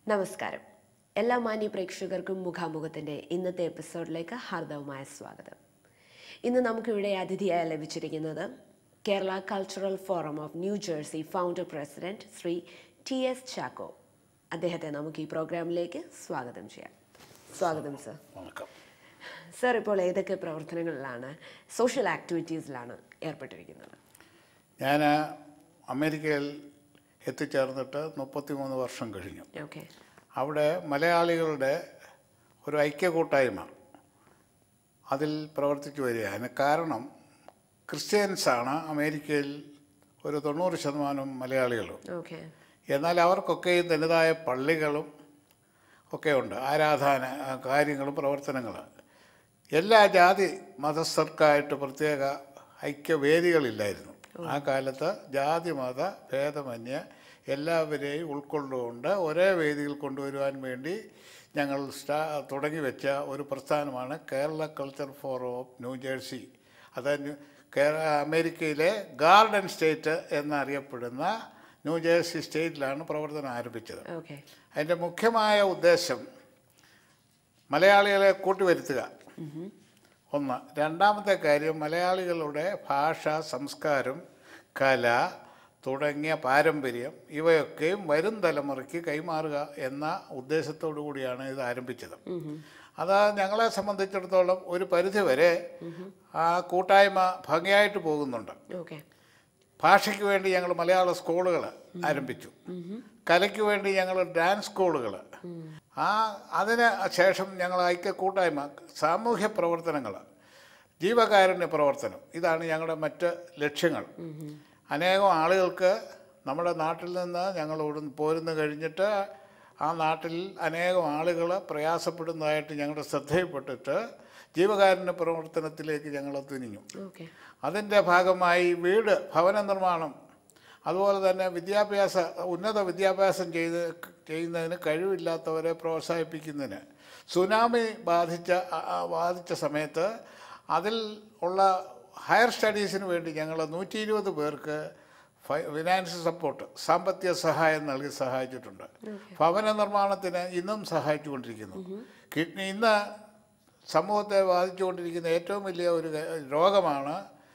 നമസ്കാരം എല്ലാ മാന്യ പ്രേക്ഷകർക്കും മുഖാമുഖത്തിൻ്റെ ഇന്നത്തെ എപ്പിസോഡിലേക്ക് ഹാർദവമായ സ്വാഗതം ഇന്ന് നമുക്കിവിടെ അതിഥിയായി ലഭിച്ചിരിക്കുന്നത് Kerala cultural forum of New Jersey founder president Shri T S Chacko അദ്ദേഹത്തെ നമുക്ക് ഈ പ്രോഗ്രാമിലേക്ക് സ്വാഗതം ചെയ്യാം സ്വാഗതം സർ വണക്കം സർ ഇപ്പോൾ ഏതൊക്കെ പ്രവർത്തനങ്ങളിലാണ് സോഷ്യൽ ആക്ടിവിറ്റീസിലാണ് ഏർപ്പെട്ടിരിക്കുന്നത് ഞാൻ അമേരിക്കയിൽ എത്തിച്ചേർന്നിട്ട് മുപ്പത്തിമൂന്ന് വർഷം കഴിഞ്ഞു ഓക്കെ അവിടെ മലയാളികളുടെ ഒരു ഐക്യ കൂട്ടായ്മ അതിൽ പ്രവർത്തിച്ചു വരിക അതിന് കാരണം ക്രിസ്ത്യൻസാണ് അമേരിക്കയിൽ ഒരു തൊണ്ണൂറ് ശതമാനം മലയാളികളും ഓക്കെ എന്നാൽ അവർക്കൊക്കെയും തനതായ പള്ളികളും ഒക്കെ ഉണ്ട് ആരാധന ആ, കാര്യങ്ങളും പ്രവർത്തനങ്ങളും എല്ലാ ജാതി മതസ്ഥർക്കായിട്ട് പ്രത്യേക ഐക്യവേദികളില്ലായിരുന്നു ആ കാലത്ത് ജാതി മത ഭേദമന്യേ എല്ലാവരെയും ഉൾക്കൊണ്ടുകൊണ്ട് ഒരേ വേദിയിൽ കൊണ്ടുവരുവാൻ വേണ്ടി ഞങ്ങൾ സ്റ്റാ തുടങ്ങി വെച്ച ഒരു പ്രസ്ഥാനമാണ് Kerala culture forum of New Jersey അത് ന്യൂ- കേര- അമേരിക്കയിലെ ഗാർഡൻ സ്റ്റേറ്റ് എന്നറിയപ്പെടുന്ന ന്യൂ ജേഴ്സി സ്റ്റേറ്റിലാണ് പ്രവർത്തനം ആരംഭിച്ചത് ഓക്കെ അതിൻ്റെ മുഖ്യമായ ഉദ്ദേശം മലയാളികളെ കൂട്ടിവരുത്തുക ഒന്ന് രണ്ടാമത്തെ കാര്യം മലയാളികളുടെ ഭാഷ സംസ്കാരം കല തുടങ്ങിയ പാരമ്പര്യം ഇവയൊക്കെയും വരും തലമുറയ്ക്ക് കൈമാറുക എന്ന ഉദ്ദേശത്തോടു കൂടിയാണ് ഇത് ആരംഭിച്ചത് അത് ഞങ്ങളെ സംബന്ധിച്ചിടത്തോളം ഒരു പരിധിവരെ ആ കൂട്ടായ്മ ഭംഗിയായിട്ട് പോകുന്നുണ്ട് ഓക്കെ ഭാഷയ്ക്ക് വേണ്ടി ഞങ്ങൾ മലയാള സ്കൂളുകൾ ആരംഭിച്ചു കലയ്ക്ക് വേണ്ടി ഞങ്ങൾ ഡാൻസ് സ്കൂളുകൾ ആ അതിന് ശേഷം ഞങ്ങൾ ഐക്യ കൂട്ടായ്മ സാമൂഹ്യ പ്രവർത്തനങ്ങൾ ജീവകാരുണ്യ പ്രവർത്തനം ഇതാണ് ഞങ്ങളുടെ മറ്റ് ലക്ഷ്യങ്ങൾ അനേകം ആളുകൾക്ക് നമ്മുടെ നാട്ടിൽ നിന്ന് ഞങ്ങൾ ഇവിടുന്ന് പോരുന്നു കഴിഞ്ഞിട്ട് ആ നാട്ടിൽ അനേകം ആളുകൾ പ്രയാസപ്പെടുന്നതായിട്ട് ഞങ്ങളുടെ ശ്രദ്ധയിൽപ്പെട്ടിട്ട് ജീവകാരുണ്യ പ്രവർത്തനത്തിലേക്ക് ഞങ്ങൾ തിരിഞ്ഞു ഓക്കെ അതിൻ്റെ ഭാഗമായി വീട് ഭവന നിർമ്മാണം അതുപോലെ തന്നെ വിദ്യാഭ്യാസ ഉന്നത വിദ്യാഭ്യാസം ചെയ്ത് ചെയ്യുന്നതിന് കഴിവില്ലാത്തവരെ പ്രോത്സാഹിപ്പിക്കുന്നതിന് സുനാമി ബാധിച്ച ആ, ആ, ബാധിച്ച സമയത്ത് അതിൽ ഉള്ള ഹയർ സ്റ്റഡീസിന് വേണ്ടി ഞങ്ങൾ നൂറ്റി ഇരുപത് പേർക്ക് ഫൈ- ഫിനാൻസ് സപ്പോർട്ട് സാമ്പത്തിക സഹായം നൽകി സഹായിച്ചിട്ടുണ്ട് ഭവന നിർമ്മാണത്തിന് ഇന്നും സഹായിച്ചുകൊണ്ടിരിക്കുന്നു കിഡ്നി ഇന്ന് സമൂഹത്തെ ബാധിച്ചുകൊണ്ടിരിക്കുന്ന ഏറ്റവും വലിയ ഒരു ക- രോഗമാണ്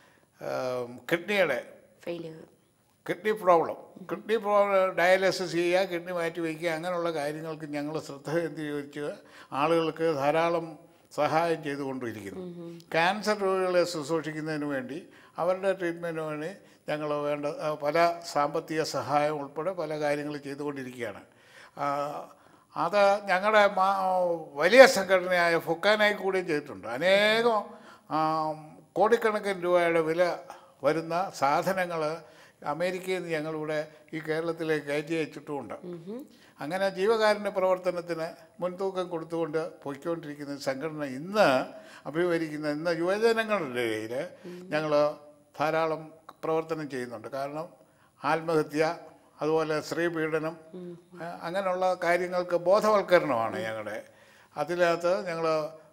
ആം, കിഡ്നിയുടെ failure kidney problem kidney problem dialysis ചെയ്യുക കിഡ്നി മാറ്റി വയ്ക്കുക അങ്ങനെയുള്ള കാര്യങ്ങൾക്ക് ഞങ്ങൾ ശ്രദ്ധ കേന്ദ്രീകരിച്ച് ആളുകൾക്ക് ധാരാളം സഹായം ചെയ്തുകൊണ്ടിരിക്കുന്നു ക്യാൻസർ രോഗികളെ ശുശ്രൂഷിക്കുന്നതിന് വേണ്ടി അവരുടെ ട്രീറ്റ്മെൻറ്റിന് വേണ്ടി ഞങ്ങൾ വേണ്ട ആ, പല സാമ്പത്തിക സഹായം ഉൾപ്പെടെ പല കാര്യങ്ങൾ ചെയ്തുകൊണ്ടിരിക്കുകയാണ് ആ, അത് ഞങ്ങളുടെ മാ- വലിയ സംഘടനയായ ഫുക്കാനായി കൂടിയും ചെയ്തിട്ടുണ്ട് അനേകം ആ, കോടിക്കണക്കിന് രൂപയുടെ വില വരുന്ന സാധനങ്ങൾ അമേരിക്കയിൽ നിന്ന് ഞങ്ങളിവിടെ ഈ കേരളത്തിലേക്ക് കയറ്റി അയച്ചിട്ടുമുണ്ട് അങ്ങനെ ജീവകാരുണ്യ പ്രവർത്തനത്തിന് മുൻതൂക്കം കൊടുത്തുകൊണ്ട് പോയിക്കൊണ്ടിരിക്കുന്ന സംഘടന ഇന്ന് അഭിമുഖീകരിക്കുന്ന ഇന്ന് യുവജനങ്ങളുടെ ഇടയിൽ ഞങ്ങൾ ധാരാളം പ്രവർത്തനം ചെയ്യുന്നുണ്ട് കാരണം ആത്മഹത്യ അതുപോലെ സ്ത്രീ പീഡനം ആ, അങ്ങനെയുള്ള കാര്യങ്ങൾക്ക് ബോധവൽക്കരണമാണ് ഞങ്ങളുടെ അതിനകത്ത് ഞങ്ങൾ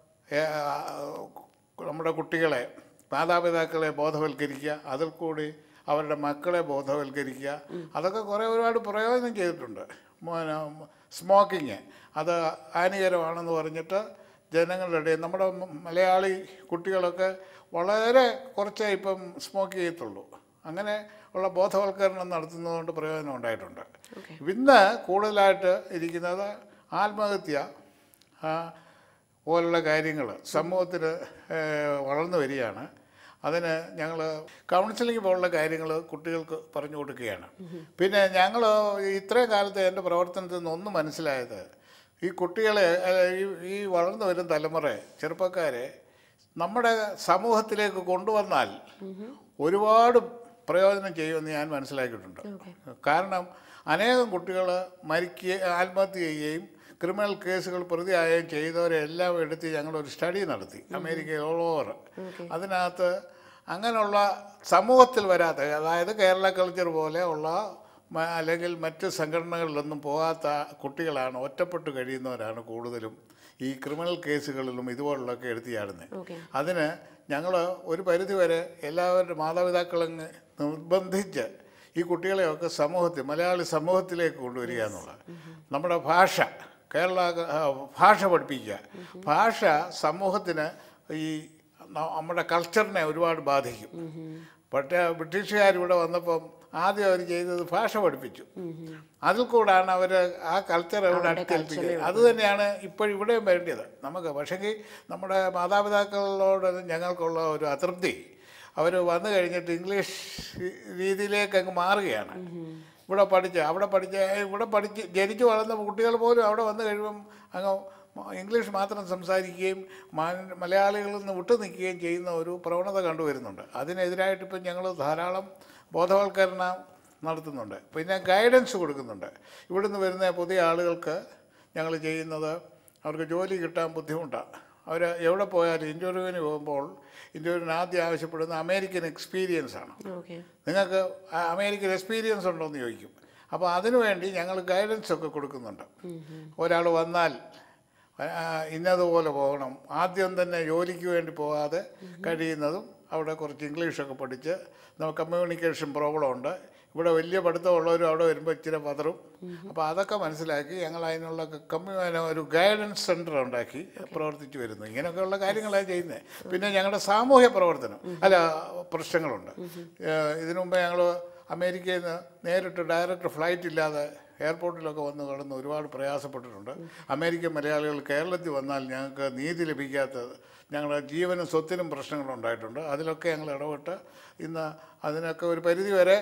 നമ്മുടെ കുട്ടികളെ മാതാപിതാക്കളെ ബോധവൽക്കരിക്കുക അതിൽ കൂടി അവരുടെ മക്കളെ ബോധവൽക്കരിക്കുക അതൊക്കെ കുറേ ഒരുപാട് പ്രയോജനം ചെയ്തിട്ടുണ്ട് സ്മോക്കിങ് അത് ഹാനികരമാണെന്ന് പറഞ്ഞിട്ട് ജനങ്ങളുടെ ഇടയിൽ നമ്മുടെ മ- മലയാളി കുട്ടികളൊക്കെ വളരെ കുറച്ചേ ഇപ്പം സ്മോക്ക് ചെയ്യത്തുള്ളൂ അങ്ങനെ ഉള്ള ബോധവൽക്കരണം നടത്തുന്നതുകൊണ്ട് പ്രയോജനം ഉണ്ടായിട്ടുണ്ട് ഓക്കെ ഇന്ന് കൂടുതലായിട്ട് ഇരിക്കുന്നത് ആത്മഹത്യ ആ, പോലുള്ള കാര്യങ്ങൾ സമൂഹത്തിൽ വളർന്നു വരികയാണ് അതിന് ഞങ്ങൾ കൗൺസിലിംഗ് പോലുള്ള കാര്യങ്ങൾ കുട്ടികൾക്ക് പറഞ്ഞു കൊടുക്കുകയാണ് പിന്നെ ഞങ്ങൾ ഇത്രയും കാലത്തെ എൻ്റെ പ്രവർത്തനത്തിൽ നിന്ന് ഒന്ന് മനസ്സിലായത് ഈ കുട്ടികളെ അല്ല, ഈ ഈ വളർന്നു വരുന്ന തലമുറ ചെറുപ്പക്കാരെ നമ്മുടെ സമൂഹത്തിലേക്ക് കൊണ്ടുവന്നാൽ ഒരുപാട് പ്രയോജനം ചെയ്യുമെന്ന് ഞാൻ മനസ്സിലാക്കിയിട്ടുണ്ട് ഓക്കെ കാരണം അനേകം കുട്ടികൾ മരിക്കുക ആത്മഹത്യ ചെയ്യുകയും ക്രിമിനൽ കേസുകൾ പ്രതിയാകുകയും ചെയ്തവരെ എല്ലാം എടുത്ത് ഞങ്ങളൊരു സ്റ്റഡി നടത്തി അമേരിക്കയിൽ ഓൾ ഓവർ അതിനകത്ത് അങ്ങനെയുള്ള സമൂഹത്തിൽ വരാത്ത അതായത് കേരള കൾച്ചർ പോലെ ഉള്ള മ- അല്ലെങ്കിൽ മറ്റ് സംഘടനകളിലൊന്നും പോകാത്ത കുട്ടികളാണ് ഒറ്റപ്പെട്ട് കഴിയുന്നവരാണ് കൂടുതലും ഈ ക്രിമിനൽ കേസുകളിലും ഇതുപോലുള്ളതൊക്കെ എടുത്ത് ചാടുന്നത് ഓക്കെ അതിന് ഞങ്ങൾ ഒരു പരിധിവരെ എല്ലാവരുടെ മാതാപിതാക്കളങ്ങ് നിർബന്ധിച്ച് ഈ കുട്ടികളെയൊക്കെ സമൂഹത്തിൽ മലയാളി സമൂഹത്തിലേക്ക് കൊണ്ടുവരിക എന്നുള്ളത് നമ്മുടെ ഭാഷ കേരള ആ, ഭാഷ പഠിപ്പിക്കുക ഭാഷ സമൂഹത്തിന് ഈ ന- നമ്മുടെ കൾച്ചറിനെ ഒരുപാട് ബാധിക്കും പക്ഷേ ബ്രിട്ടീഷുകാർ ഇവിടെ വന്നപ്പം ആദ്യം അവർ ചെയ്തത് ഭാഷ പഠിപ്പിച്ചു അതിൽ കൂടാണ് അവർ ആ കൾച്ചർ അവിടെ അടിച്ചേൽപ്പിക്കുക അത് തന്നെയാണ് ഇപ്പോഴും ഇവിടെയും വേണ്ടത് നമുക്ക് പക്ഷേങ്കിൽ നമ്മുടെ മാതാപിതാക്കളോട് ഞങ്ങൾക്കുള്ള ഒരു അതൃപ്തി അവർ വന്നു കഴിഞ്ഞിട്ട് ഇംഗ്ലീഷ് രീതിയിലേക്ക് അങ്ങ് മാറുകയാണ് ഇവിടെ പഠിച്ച് അവിടെ പഠിച്ച് ഇവിടെ പഠിച്ച് ജനിച്ചു വളർന്ന കുട്ടികൾ പോലും അവിടെ വന്നു കഴിയുമ്പം അങ്ങ് മ- ഇംഗ്ലീഷ് മാത്രം സംസാരിക്കുകയും മ- മലയാളികളിൽ നിന്ന് വിട്ടു നിൽക്കുകയും ചെയ്യുന്ന ഒരു പ്രവണത കണ്ടുവരുന്നുണ്ട് അതിനെതിരായിട്ട് ഇപ്പം ഞങ്ങൾ ധാരാളം ബോധവൽക്കരണം നടത്തുന്നുണ്ട് പിന്നെ ഗൈഡൻസ് കൊടുക്കുന്നുണ്ട് ഇവിടുന്ന് വരുന്ന പുതിയ ആളുകൾക്ക് ഞങ്ങൾ ചെയ്യുന്നത് അവർക്ക് ജോലി കിട്ടാൻ ബുദ്ധിമുട്ടാണ് അവർ എവിടെ പോയാലും ഇൻ്റർവ്യൂവിന് പോകുമ്പോൾ ഇൻ്റർവ്യൂവിന് ആദ്യം ആവശ്യപ്പെടുന്ന അമേരിക്കൻ എക്സ്പീരിയൻസ് ആണ് ഓക്കെ നിങ്ങൾക്ക് ആ അമേരിക്കൻ എക്സ്പീരിയൻസ് ഉണ്ടോ എന്ന് ചോദിക്കും അപ്പോൾ അതിനുവേണ്ടി ഞങ്ങൾ ഗൈഡൻസ് ഒക്കെ കൊടുക്കുന്നുണ്ട് ഒരാൾ വന്നാൽ ആ, ഇന്നതുപോലെ പോകണം ആദ്യം തന്നെ ജോലിക്ക് വേണ്ടി പോകാതെ കഴിയുന്നതും അവിടെ കുറച്ച് ഇംഗ്ലീഷൊക്കെ പഠിച്ച് നമുക്ക് കമ്മ്യൂണിക്കേഷൻ പ്രോബ്ലം ഉണ്ട് ഇവിടെ വലിയ പഠിത്തമുള്ളവരും അവിടെ വരുമ്പോൾ ഇച്ചിരി പതറും അപ്പോൾ അതൊക്കെ മനസ്സിലാക്കി ഞങ്ങൾ അതിനുള്ള കമ്മ്യൂ ഒരു ഗൈഡൻസ് സെൻറ്റർ ഉണ്ടാക്കി പ്രവർത്തിച്ചു വരുന്നു ഇങ്ങനെയൊക്കെയുള്ള കാര്യങ്ങളാണ് ചെയ്യുന്നത് പിന്നെ ഞങ്ങളുടെ സാമൂഹ്യ പ്രവർത്തനം അല്ല പ്രശ്നങ്ങളുണ്ട് ഏഹ് ഇതിനു മുമ്പ് ഞങ്ങൾ അമേരിക്കയിൽ നിന്ന് നേരിട്ട് ഡയറക്റ്റ് ഫ്ലൈറ്റ് ഇല്ലാതെ എയർപോർട്ടിലൊക്കെ വന്ന് കടന്ന് ഒരുപാട് പ്രയാസപ്പെട്ടിട്ടുണ്ട് അമേരിക്കൻ മലയാളികൾ കേരളത്തിൽ വന്നാൽ ഞങ്ങൾക്ക് നീതി ലഭിക്കാത്തത് ഞങ്ങളുടെ ജീവനും സ്വത്തിനും പ്രശ്നങ്ങളുണ്ടായിട്ടുണ്ട് അതിലൊക്കെ ഞങ്ങൾ ഇടപെട്ട് ഇന്ന് അതിനൊക്കെ ഒരു പരിധി വരെ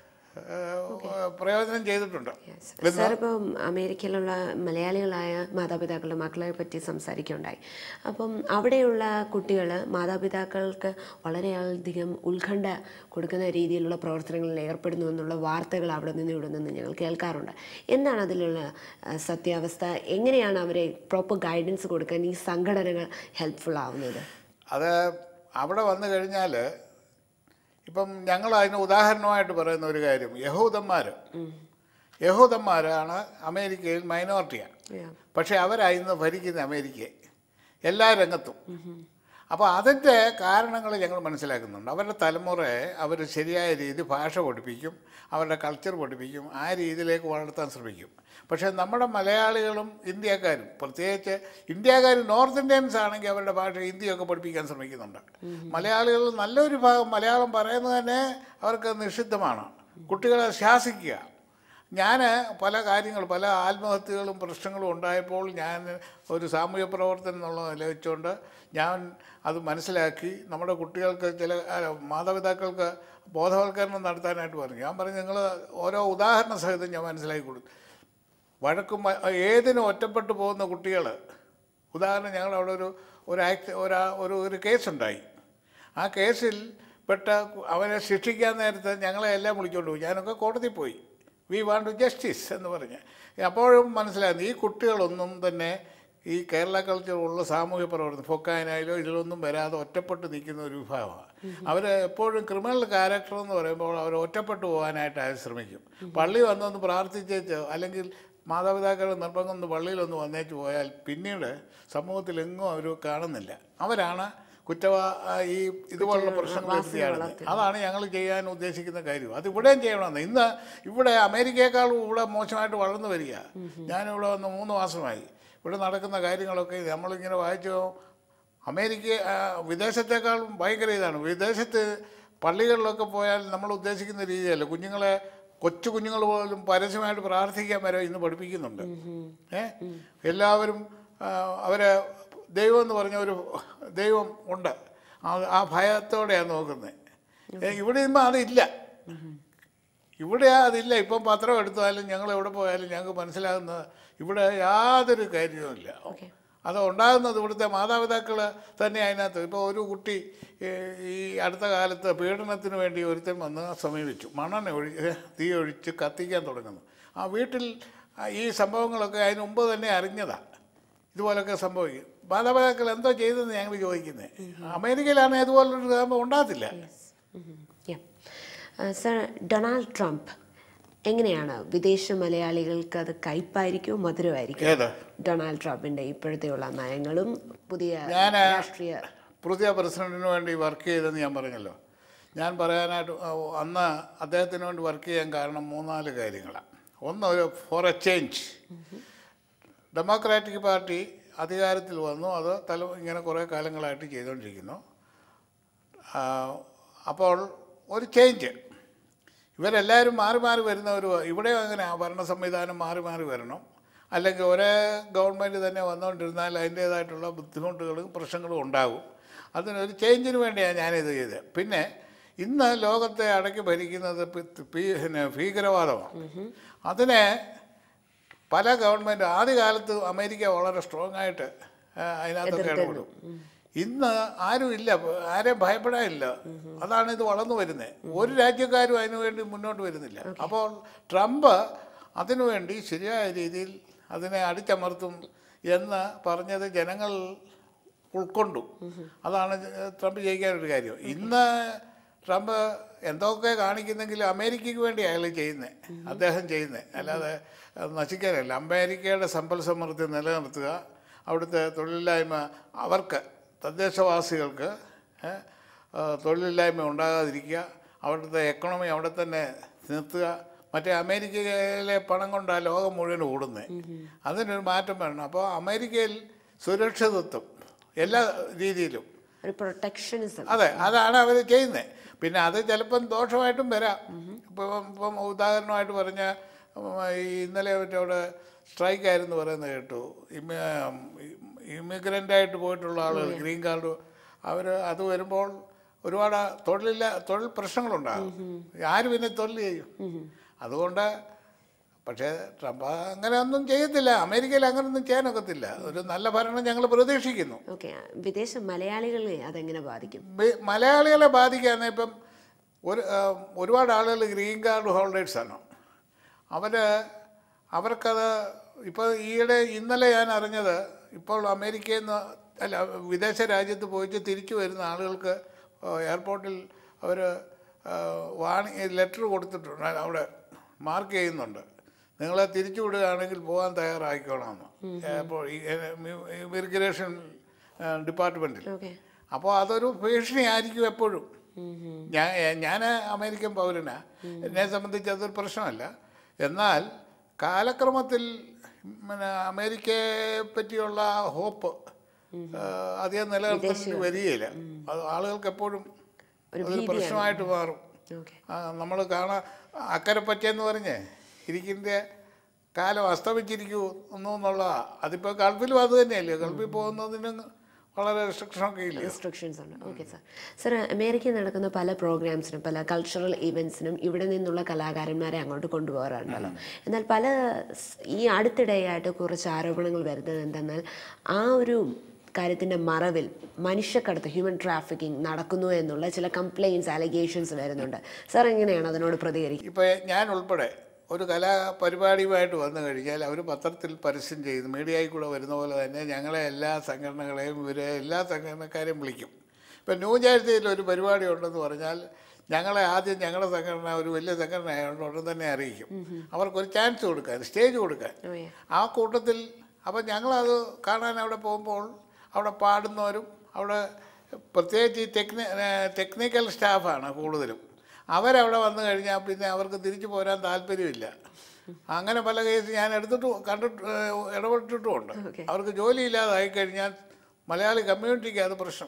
ഏഹ്, പ്രയോജനം ചെയ്തിട്ടുണ്ട് സാർ ഇപ്പം അമേരിക്കയിലുള്ള മലയാളികളായ മാതാപിതാക്കളുടെ മക്കളെ പറ്റി സംസാരിക്കുകയുണ്ടായി അപ്പം അവിടെയുള്ള കുട്ടികൾ മാതാപിതാക്കൾക്ക് വളരെയധികം ഉത്കണ്ഠ കൊടുക്കുന്ന രീതിയിലുള്ള പ്രവർത്തനങ്ങളിൽ ഏർപ്പെടുന്നു എന്നുള്ള വാർത്തകൾ അവിടെ നിന്ന് ഇവിടെ നിന്ന് ഞങ്ങൾ കേൾക്കാറുണ്ട് എന്താണ് അതിലുള്ള ആ, സത്യാവസ്ഥ എങ്ങനെയാണ് അവരെ പ്രോപ്പർ ഗൈഡൻസ് കൊടുക്കാൻ ഈ സംഘടനകൾ ഹെൽപ്ഫുൾ ആവുന്നത് അത് അവിടെ വന്നു കഴിഞ്ഞാൽ ഇപ്പം ഞങ്ങൾ അതിന് ഉദാഹരണമായിട്ട് പറയുന്ന ഒരു കാര്യം യഹൂദന്മാർ യഹൂദന്മാരാണ് അമേരിക്കയിൽ മൈനോറിറ്റിയാണ് Yeah. പക്ഷേ അവരായിരുന്നു ഭരിക്കുന്ന അമേരിക്കയെ എല്ലാ രംഗത്തും അപ്പോൾ അതിൻ്റെ കാരണങ്ങൾ ഞങ്ങൾ മനസ്സിലാക്കുന്നുണ്ട് അവരുടെ തലമുറയെ അവർ ശരിയായ രീതി ഭാഷ പഠിപ്പിക്കും അവരുടെ കൾച്ചർ പഠിപ്പിക്കും ആ രീതിയിലേക്ക് വളർത്താൻ ശ്രമിക്കും പക്ഷേ നമ്മുടെ മലയാളികളും ഇന്ത്യക്കാരും പ്രത്യേകിച്ച് ഇന്ത്യക്കാർ നോർത്ത് ഇന്ത്യൻസ് ആണെങ്കിൽ അവരുടെ ഭാഷ ഹിന്ദിയൊക്കെ പഠിപ്പിക്കാൻ ശ്രമിക്കുന്നുണ്ട് മലയാളികൾ നല്ലൊരു ഭാഗം മലയാളം പറയുന്നത് തന്നെ അവർക്ക് നിഷിദ്ധമാണ് കുട്ടികളെ ശാസിക്കുക ഞാൻ പല കാര്യങ്ങൾ പല ആത്മഹത്യകളും പ്രശ്നങ്ങളും ഉണ്ടായപ്പോൾ ഞാൻ ഒരു സാമൂഹ്യ പ്രവർത്തനം എന്നുള്ള നില വെച്ചുകൊണ്ട് ഞാൻ അത് മനസ്സിലാക്കി നമ്മുടെ കുട്ടികൾക്ക് ചില ആ, മാതാപിതാക്കൾക്ക് ബോധവൽക്കരണം നടത്താനായിട്ട് പറഞ്ഞു ഞാൻ പറഞ്ഞു നിങ്ങൾ ഓരോ ഉദാഹരണ സഹിതം ഞാൻ മനസ്സിലാക്കി കൊടുത്തു വഴക്കും വ- ഏതിനും ഒറ്റപ്പെട്ടു പോകുന്ന കുട്ടികൾ ഉദാഹരണം ഞങ്ങൾ അവിടെ ഒരു ഒരു ആക്ട് ഒരാ ഒരു ഒരു കേസുണ്ടായി ആ കേസിൽ പെട്ട കു- അവനെ ശിക്ഷിക്കാൻ നേരത്ത് ഞങ്ങളെ എല്ലാം വിളിച്ചുകൊണ്ട് പോയി ഞാനൊക്കെ കോടതിയിൽ പോയി വി വാണ്ട് ജസ്റ്റിസ് എന്ന് പറഞ്ഞ് അപ്പോഴും മനസ്സിലായിരുന്നു ഈ കുട്ടികളൊന്നും തന്നെ ഈ കേരള കൾച്ചറുള്ള സാമൂഹ്യ പ്രവർത്തനം ഫൊക്കാനായാലോ ഇതിലൊന്നും വരാതെ ഒറ്റപ്പെട്ട് നിൽക്കുന്ന ഒരു വിഭാഗമാണ് അവർ എപ്പോഴും ക്രിമിനൽ ക്യാരക്ടർ എന്ന് പറയുമ്പോൾ അവർ ഒറ്റപ്പെട്ടു പോകാനായിട്ട് അവർ ശ്രമിക്കും പള്ളി വന്നൊന്ന് പ്രാർത്ഥിച്ചേച്ച് അല്ലെങ്കിൽ മാതാപിതാക്കൾ നിർബന്ധം ഒന്ന് പള്ളിയിലൊന്ന് വന്നേച്ച് പോയാൽ പിന്നീട് സമൂഹത്തിലെങ്ങും അവർ കാണുന്നില്ല അവരാണ് കുറ്റവാ ആ, ഈ ഇതുപോലുള്ള പ്രശ്നങ്ങൾ എത്തിയാണ് അതാണ് ഞങ്ങൾ ചെയ്യാൻ ഉദ്ദേശിക്കുന്ന കാര്യം അത് ഇവിടെയും ചെയ്യണമെന്ന് ഇന്ന് ഇവിടെ അമേരിക്കയെക്കാളും ഇവിടെ മോശമായിട്ട് വളർന്നു വരിക ഞാനിവിടെ വന്ന് മൂന്ന് മാസമായി ഇവിടെ നടക്കുന്ന കാര്യങ്ങളൊക്കെ നമ്മളിങ്ങനെ വായിച്ചു അമേരിക്ക ആ, വിദേശത്തെക്കാളും ഭയങ്കര ഇതാണ് വിദേശത്ത് പള്ളികളിലൊക്കെ പോയാൽ നമ്മൾ ഉദ്ദേശിക്കുന്ന രീതിയല്ല കുഞ്ഞുങ്ങളെ കൊച്ചു കുഞ്ഞുങ്ങൾ പോലും പരസ്യമായിട്ട് പ്രാർത്ഥിക്കാൻ വരെ ഇന്ന് പഠിപ്പിക്കുന്നുണ്ട് ഏ എല്ലാവരും ആ, അവരെ ദൈവം എന്ന് പറഞ്ഞ ഒരു ദൈവം ഉണ്ട് ആ- ആ ഭയത്തോടെയാണ് നോക്കുന്നത് ഇവിടെ ഇപ്പം അതില്ല ഇവിടെ അതില്ല ഇപ്പം പത്രം എടുത്താലും ഞങ്ങൾ എവിടെ പോയാലും ഞങ്ങൾക്ക് മനസ്സിലാകുന്നത് ഇവിടെ യാതൊരു കാര്യവുമില്ല Okay. അത് ഉണ്ടാകുന്നത് ഇവിടുത്തെ മാതാപിതാക്കൾ തന്നെ അതിനകത്ത് ഇപ്പോൾ ഒരു കുട്ടി ഏ, ഈ അടുത്ത കാലത്ത് പീഡനത്തിന് വേണ്ടി ഒരുത്തൻ വന്ന് സമീപിച്ചു മണ്ണെണ്ണ ഒഴി ഏ, തീ ഒഴിച്ച് കത്തിക്കാൻ തുടങ്ങുന്നു ആ വീട്ടിൽ ആ, ഈ സംഭവങ്ങളൊക്കെ അതിന് മുമ്പ് തന്നെ അറിഞ്ഞതാണ് ഇതുപോലൊക്കെ സംഭവിക്കും മാതാപിതാക്കൾ എന്തോ ചെയ്തെന്ന് ഞങ്ങൾ ചോദിക്കുന്നത് അമേരിക്കയിലാണ് ഇതുപോലൊരു സംഭവം ഉണ്ടാകത്തില്ല സർ ഡൊണാൾഡ് ട്രംപ് എങ്ങനെയാണ് വിദേശ മലയാളികൾക്ക് അത് കയ്പായിരിക്കുമോ മധുരമായിരിക്കും ഏത് ഡൊണാൾഡ് ട്രംപിന്റെ ഇപ്പോഴത്തെയുള്ള നയങ്ങളും പുതിയ ഞാൻ രാഷ്ട്രീയ പുതിയ പ്രസിഡന്റിന് വേണ്ടി വർക്ക് ചെയ്തെന്ന് ഞാൻ പറഞ്ഞല്ലോ ഞാൻ പറയാനായിട്ട് ആ, അന്ന് അദ്ദേഹത്തിന് വേണ്ടി വർക്ക് ചെയ്യാൻ കാരണം മൂന്നാല് കാര്യങ്ങളാണ് ഒന്ന് ഒരു for a change democratic party അധികാരത്തിൽ വന്നു അത് തല ഇങ്ങനെ കുറേ കാലങ്ങളായിട്ട് ചെയ്തുകൊണ്ടിരിക്കുന്നു ആ, അപ്പോൾ ഒരു ചേഞ്ച് ഇവരെല്ലാവരും മാറി മാറി വരുന്ന ഒരു ഇവിടെ അങ്ങനെ ഭരണ സംവിധാനം മാറി മാറി വരണം അല്ലെങ്കിൽ ഒരേ ഗവൺമെൻറ് തന്നെ വന്നുകൊണ്ടിരുന്നാൽ അതിൻ്റേതായിട്ടുള്ള ബുദ്ധിമുട്ടുകളും പ്രശ്നങ്ങളും ഉണ്ടാകും അതിനൊരു ചേഞ്ചിന് വേണ്ടിയാണ് ഞാനിത് ചെയ്തത് പിന്നെ ഇന്ന് ലോകത്തെ അടക്കി ഭരിക്കുന്നത് പി- പി- പിന്നെ ഭീകരവാദമാണ് അതിനെ പല ഗവൺമെൻറ് ആദ്യകാലത്ത് അമേരിക്ക വളരെ സ്ട്രോങ് ആയിട്ട് ആ, അതിനകത്തൊക്കെ ഇടപെടും ഇന്ന് ആരുമില്ല ആരെയും ഭയപ്പെടാനില്ല അതാണ് ഇത് വളർന്നു വരുന്നത് ഒരു രാജ്യക്കാരും അതിനു വേണ്ടി മുന്നോട്ട് വരുന്നില്ല അപ്പോൾ ട്രംപ് അതിനുവേണ്ടി ശരിയായ രീതിയിൽ അതിനെ അടിച്ചമർത്തും എന്ന് പറഞ്ഞത് ജനങ്ങൾ ഉൾക്കൊണ്ടു അതാണ് ട്രംപ് ജയിക്കാനൊരു കാര്യം ഇന്ന് ട്രംപ് എന്തൊക്കെ കാണിക്കുന്നെങ്കിലും അമേരിക്കയ്ക്ക് വേണ്ടി അയാൾ ചെയ്യുന്നത് അദ്ദേഹം ചെയ്യുന്നത് അല്ലാതെ അത് നശിക്കാനല്ല അമേരിക്കയുടെ സമ്പൽ സമൃദ്ധി നിലനിർത്തുക അവിടുത്തെ തൊഴിലില്ലായ്മ അവർക്ക് തദ്ദേശവാസികൾക്ക് ഏ, ആ, തൊഴിലില്ലായ്മ ഉണ്ടാകാതിരിക്കുക അവിടുത്തെ എക്കണോമി അവിടെ തന്നെ നിർത്തുക മറ്റേ അമേരിക്കയിലെ പണം കൊണ്ടാണ് ലോകം മുഴുവൻ ഓടുന്നത് അതിനൊരു മാറ്റം വരണം അപ്പോൾ അമേരിക്കയിൽ സുരക്ഷിതത്വം എല്ലാ രീതിയിലും ഒരു പ്രൊട്ടക്ഷനിസം അതെ അതാണ് അവർ ചെയ്യുന്നത് പിന്നെ അത് ചിലപ്പം ദോഷമായിട്ടും വരാം ഇപ്പം ഇപ്പം ഉദാഹരണമായിട്ട് പറഞ്ഞ ഉം, ഈ ഇന്നലെ മറ്റേ അവിടെ സ്ട്രൈക്കായിരുന്നു പറയുന്നത് കേട്ടു ഇമിഗ്രൻ്റായിട്ട് പോയിട്ടുള്ള ആളുകൾ ഗ്രീൻ കാർഡ് അവർ അത് വരുമ്പോൾ ഒരുപാട് തൊഴിലില്ല തൊഴിൽ പ്രശ്നങ്ങളുണ്ടാകും ആര് പിന്നെ തൊഴിൽ ചെയ്യും അതുകൊണ്ട് പക്ഷേ ട്രംപ് അങ്ങനെ ഒന്നും ചെയ്യത്തില്ല അമേരിക്കയിൽ അങ്ങനെയൊന്നും ചെയ്യാനൊക്കത്തില്ല ഒരു നല്ല ഭരണം ഞങ്ങൾ പ്രതീക്ഷിക്കുന്നു ഓക്കെ വിദേശ മലയാളികളെ അതെങ്ങനെ ബാധിക്കും ബി- മലയാളികളെ ബാധിക്കാന്ന് ഇപ്പം ഒരു ആ, ഒരുപാട് ആളുകൾ ഗ്രീൻ കാർഡ് ഹോൾഡേഴ്സാണ് അവർ അവർക്കത് ഇപ്പോൾ ഈയിടെ ഇന്നലെ ഞാൻ അറിഞ്ഞത് ഇപ്പോൾ അമേരിക്കയിൽ നിന്ന് അല്ല വിദേശ രാജ്യത്ത് പോയിട്ട് തിരിച്ചു വരുന്ന ആളുകൾക്ക് ആ, എയർപോർട്ടിൽ അവർ വാണി ലെറ്റർ കൊടുത്തിട്ടുണ്ട് അവിടെ മാർക്ക് ചെയ്യുന്നുണ്ട് നിങ്ങളെ തിരിച്ചു വിടുകയാണെങ്കിൽ പോകാൻ തയ്യാറായിക്കോണമെന്ന് അപ്പോൾ ഇമിഗ്രേഷൻ ഡിപ്പാർട്ട്മെൻറ്റിൽ ഓക്കെ അപ്പോൾ അതൊരു ഭീഷണിയായിരിക്കും എപ്പോഴും ഞാൻ ഞാൻ അമേരിക്കൻ പൗരനാ എന്നെ സംബന്ധിച്ച് അതൊരു പ്രശ്നമല്ല എന്നാൽ കാലക്രമത്തിൽ പിന്നെ അമേരിക്കയെ പറ്റിയുള്ള ഹോപ്പ് അധികം നിലനിർത്തേണ്ടി വരികയില്ല അത് ആളുകൾക്ക് എപ്പോഴും ഒരു അതൊരു പ്രശ്നമായിട്ട് മാറും ഓക്കെ നമ്മൾ കാണാൻ അക്കരെ പറ്റിയെന്ന് പറഞ്ഞേ ഇരിക്കുന്ന കാലം അസ്തമിച്ചിരിക്കുന്നു എന്നുള്ളതാണ് അതിപ്പോൾ ഗൾഫിലും അത് തന്നെയല്ലേ ഗൾഫിൽ പോകുന്നതിന് വളരെ റെസ്ട്രിക്ഷനൊക്കെ ഇല്ല റെസ്ട്രിക്ഷൻസ് ഉണ്ട് ഓക്കെ സാർ സാർ അമേരിക്കയിൽ നടക്കുന്ന പല പ്രോഗ്രാംസിനും പല കൾച്ചറൽ ഇവൻസിനും ഇവിടെ നിന്നുള്ള കലാകാരന്മാരെ അങ്ങോട്ട് കൊണ്ടുപോകാറുണ്ടല്ലോ എന്നാൽ പല സ്- ഈ അടുത്തിടെയായിട്ട് കുറച്ച് ആരോപണങ്ങൾ വരുന്നത് എന്തെന്നാൽ ആ ഒരു കാര്യത്തിൻ്റെ മറവിൽ മനുഷ്യക്കടത്ത് ഹ്യൂമൻ ട്രാഫിക്കിംഗ് നടക്കുന്നു എന്നുള്ള ചില കംപ്ലയിൻസ് അലിഗേഷൻസ് വരുന്നുണ്ട് സാർ എങ്ങനെയാണ് അതിനോട് പ്രതികരിക്കുക ഇപ്പോൾ ഞാൻ ഉൾപ്പെടെ ഒരു കലാപരിപാടിയുമായിട്ട് വന്നു കഴിഞ്ഞാൽ അവർ പത്രത്തിൽ പരസ്യം ചെയ്ത് മീഡിയയിൽ കൂടെ വരുന്ന പോലെ തന്നെ ഞങ്ങളെ എല്ലാ സംഘടനകളെയും ഇവരെ എല്ലാ സംഘടനക്കാരെയും വിളിക്കും ഇപ്പം ന്യൂ ജേഴ്സിയിൽ ഒരു പരിപാടി ഉണ്ടെന്ന് പറഞ്ഞാൽ ഞങ്ങളെ ആദ്യം ഞങ്ങളുടെ സംഘടന ഒരു വലിയ സംഘടന ആയതുകൊണ്ട് ഉടൻ തന്നെ അറിയിക്കും അവർക്കൊരു ചാൻസ് കൊടുക്കാൻ സ്റ്റേജ് കൊടുക്കാൻ ഓ യാ ആ കൂട്ടത്തിൽ അപ്പം ഞങ്ങളത് കാണാൻ അവിടെ പോകുമ്പോൾ അവിടെ പാടുന്നവരും അവിടെ പ്രത്യേകിച്ച് ഈ ടെക്നി ടെക്നിക്കൽ സ്റ്റാഫാണ് കൂടുതലും അവരവിടെ വന്നു കഴിഞ്ഞാൽ പിന്നെ അവർക്ക് തിരിച്ചു പോരാൻ താല്പര്യമില്ല അങ്ങനെ പല കേസ് ഞാൻ എടുത്തിട്ട് കണ്ടിട്ട് ഏഹ് ഇടപെട്ടിട്ടുമുണ്ട് Okay. അവർക്ക് ജോലിയില്ലാതായി കഴിഞ്ഞാൽ മലയാളി കമ്മ്യൂണിറ്റിക്ക് അത് പ്രശ്നം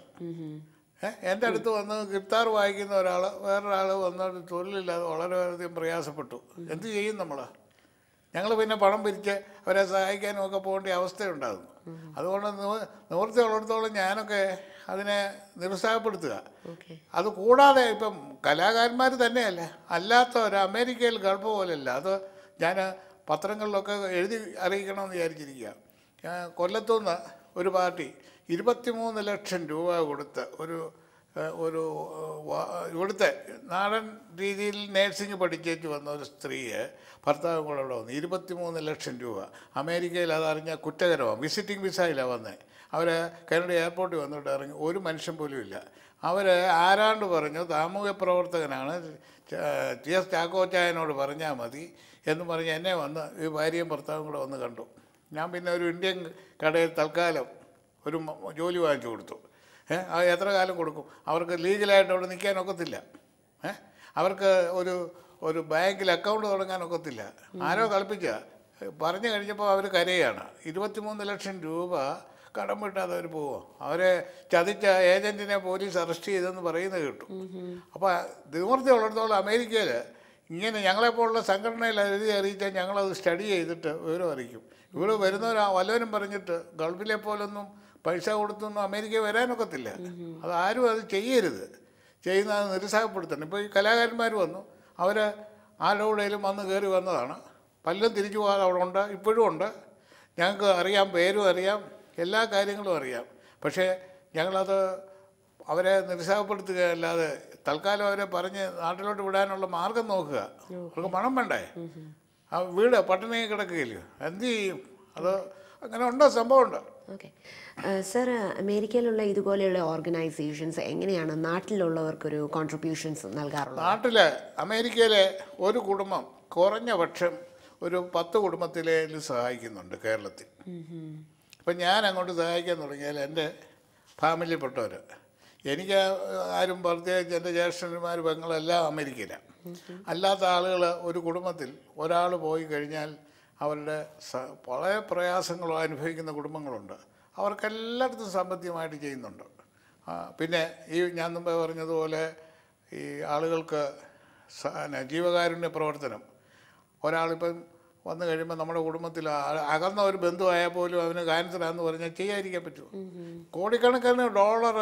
ഏഹ് എൻ്റെ അടുത്ത് വന്ന് ഗിത്താർ വായിക്കുന്ന ഒരാൾ വേറൊരാൾ വന്നിട്ട് തൊഴിലില്ലാതെ വളരെയധികം പ്രയാസപ്പെട്ടു എന്ത് ചെയ്യും നമ്മൾ ഞങ്ങൾ പിന്നെ പണം പിരിച്ച് അവരെ സഹായിക്കാനും ഒക്കെ പോകേണ്ട അവസ്ഥയുണ്ടാകുന്നു അതുകൊണ്ട് നിവ- നിവൃത്തി ഉള്ളിടത്തോളം ഞാനൊക്കെ അതിനെ നിരുത്സാഹപ്പെടുത്തുക ഓക്കെ അത് കൂടാതെ ഇപ്പം കലാകാരന്മാർ തന്നെയല്ല അല്ലാത്തവർ അമേരിക്കയിൽ ഗൾഫ് പോലെയല്ല അത് ഞാൻ പത്രങ്ങളിലൊക്കെ എഴുതി അറിയിക്കണമെന്ന് വിചാരിച്ചിരിക്കുക ഞാൻ കൊല്ലത്തുനിന്ന് ഒരു പാർട്ടി ഇരുപത്തിമൂന്ന് ലക്ഷം രൂപ കൊടുത്ത് ഒരു ഏഹ്, ഒരു ഏഹ്, വാ- ഇവിടുത്തെ നാടൻ രീതിയിൽ നേഴ്സിംഗ് പഠിച്ചേച്ച് വന്ന ഒരു സ്ത്രീയെ ഭർത്താവും കൂടെ അവിടെ വന്നു ഇരുപത്തിമൂന്ന് ലക്ഷം രൂപ അമേരിക്കയിൽ അതറിഞ്ഞ കുറ്റകരമാണ് വിസിറ്റിംഗ് വിസയിലാണ് വന്നത് അവർ കാനഡ എയർപോർട്ടിൽ വന്നിട്ട് ഇറങ്ങി ഒരു മനുഷ്യൻ പോലും ഇല്ല അവർ ആരാണ്ട് പറഞ്ഞു സാമൂഹ്യ പ്രവർത്തകനാണ് ച- ടി എസ് ചാക്കോച്ചായനോട് പറഞ്ഞാൽ മതി എന്ന് പറഞ്ഞ് എന്നെ വന്ന് ഈ ഭാര്യയും ഭർത്താവും കൂടെ വന്ന് കണ്ടു ഞാൻ പിന്നെ ഒരു ഇന്ത്യൻ കടയിൽ തൽക്കാലം ഒരു മ- ജോലി വാങ്ങിച്ചു കൊടുത്തു ഏഹ് അത് എത്ര കാലം കൊടുക്കും അവർക്ക് ലീഗലായിട്ട് അവിടെ നിൽക്കാൻ ഒക്കത്തില്ല ഏ അവർക്ക് ഒരു ഒരു ബാങ്കിൽ അക്കൗണ്ട് തുടങ്ങാൻ ഒക്കത്തില്ല ആരോ കളിപ്പിച്ച പറഞ്ഞു കഴിഞ്ഞപ്പോൾ അവർ കരയാണ് ഇരുപത്തിമൂന്ന് ലക്ഷം രൂപ കടം വിട്ടാതെ അവർ പോവോ അവരെ ചതിച്ച ഏജൻറ്റിനെ പോലീസ് അറസ്റ്റ് ചെയ്തെന്ന് പറയുന്നത് കേട്ടു അപ്പോൾ നിവൃത്തി ഉള്ളിടത്തോളം അമേരിക്കയിൽ ഇങ്ങനെ ഞങ്ങളെപ്പോലുള്ള സംഘടനയിൽ എഴുതി അറിയിച്ചാൽ ഞങ്ങളത് സ്റ്റഡി ചെയ്തിട്ട് വിവരം അറിയിക്കും ഇവിടെ വരുന്നവർ വല്ലവരും പറഞ്ഞിട്ട് ഗൾഫിലെ പോലൊന്നും പൈസ കൊടുത്തൊന്നും അമേരിക്ക വരാനൊക്കത്തില്ല അത് ആരും അത് ചെയ്യരുത് ചെയ്യുന്നത് നിരുത്സാഹപ്പെടുത്തണം ഇപ്പോൾ ഈ കലാകാരന്മാർ വന്നു അവർ ആരുടെ കൂടെയും വന്ന് കയറി വന്നതാണ് പലരും തിരിച്ചു പോകാതെ അവിടെ ഉണ്ട് ഇപ്പോഴും ഉണ്ട് ഞങ്ങൾക്ക് അറിയാം പേരും അറിയാം എല്ലാ കാര്യങ്ങളും അറിയാം പക്ഷേ ഞങ്ങളത് അവരെ നിരുത്സാഹപ്പെടുത്തുകയല്ലാതെ തൽക്കാലം അവരെ പറഞ്ഞ് നാട്ടിലോട്ട് വിടാനുള്ള മാർഗം നോക്കുക അവർക്ക് പണം വേണ്ടേ ആ വീട് പട്ടിണി കിടക്കുകയില്ലയോ എന്ത് ചെയ്യും അത് അങ്ങനെ ഉണ്ടോ സംഭവമുണ്ട് ഓക്കെ സർ അമേരിക്കയിലുള്ള ഇതുപോലെയുള്ള ഓർഗനൈസേഷൻസ് എങ്ങനെയാണ് നാട്ടിലുള്ളവർക്കൊരു കോൺട്രിബ്യൂഷൻസ് നൽകാറുള്ളത് നാട്ടിൽ അമേരിക്കയിലെ ഒരു കുടുംബം കുറഞ്ഞ പക്ഷം ഒരു പത്ത് കുടുംബത്തിലേലും സഹായിക്കുന്നുണ്ട് കേരളത്തിൽ ഇപ്പം ഞാൻ അങ്ങോട്ട് സഹായിക്കാൻ തുടങ്ങിയാൽ എൻ്റെ ഫാമിലിയിൽപ്പെട്ടവർ എനിക്ക് ആരും പ്രത്യേകിച്ച് എൻ്റെ ജ്യേഷ്ഠന്മാർ പെങ്ങളെല്ലാം അമേരിക്കയിലാണ് അല്ലാത്ത ആളുകൾ ഒരു കുടുംബത്തിൽ ഒരാൾ പോയി കഴിഞ്ഞാൽ അവരുടെ സ- വളരെ പ്രയാസങ്ങളോ അനുഭവിക്കുന്ന കുടുംബങ്ങളുണ്ട് അവർക്കെല്ലായിടത്തും സാമ്പത്തികമായിട്ട് ചെയ്യുന്നുണ്ട് ആ, പിന്നെ ഈ ഞാൻ മുമ്പേ പറഞ്ഞതുപോലെ ഈ ആളുകൾക്ക് സ- പിന്നെ ജീവകാരുണ്യ പ്രവർത്തനം ഒരാളിപ്പം വന്നു കഴിയുമ്പോൾ നമ്മുടെ കുടുംബത്തിൽ ആ- അകന്ന ഒരു ബന്ധുവായാൽ പോലും അവന് ക്യാൻസറാന്ന് പറഞ്ഞാൽ ചെയ്യാതിരിക്കാൻ പറ്റുമോ കോടിക്കണക്കിന് ഡോളർ